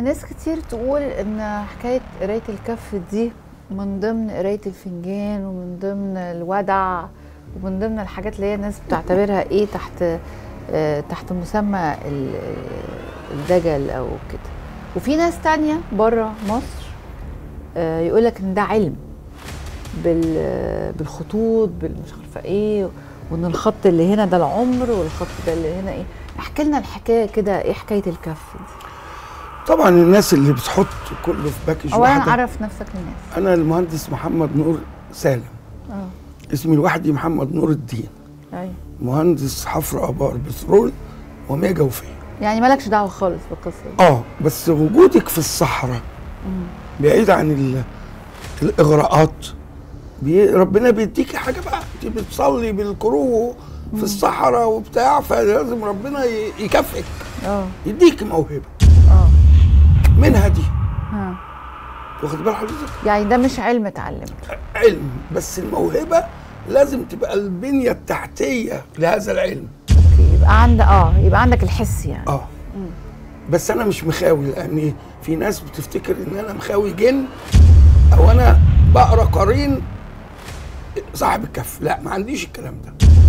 ناس كتير تقول ان حكايه قرايه الكف دي من ضمن قرايه الفنجان ومن ضمن الودع ومن ضمن الحاجات اللي هي الناس بتعتبرها ايه تحت آه تحت مسمى ال- الدجل او كده وفي ناس تانية بره مصر آه يقول لك ان ده علم بال بالخطوط بالمش عارفه ايه وان الخط اللي هنا ده العمر والخط ده اللي هنا ايه احكي لنا الحكايه كده ايه حكايه الكف دي طبعا الناس اللي بتحط كله في باكج اولا واحده عرف نفسك للناس انا المهندس محمد نور سالم اه اسمي الوحدي محمد نور الدين ايوه مهندس حفر ابار بترول ومياه جوفيه يعني مالكش دعوه خالص بالقصه دي اه بس وجودك في الصحراء بعيد عن ال- الاغراءات بي ربنا بيديكي حاجه بقى انت بتصلي بالكروه في الصحراء وبتاع فلازم ربنا ي- يكافئك اه يديك موهبه اه منها دي ها واخد بال حضرتك يعني ده مش علم اتعلمته علم بس الموهبه لازم تبقى البنيه التحتيه لهذا العلم اوكي يبقى عندك اه يبقى عندك الحس يعني اه بس انا مش مخاوي لان في ناس بتفتكر ان انا مخاوي جن او انا بقرا قرين صاحب الكف لا ما عنديش الكلام ده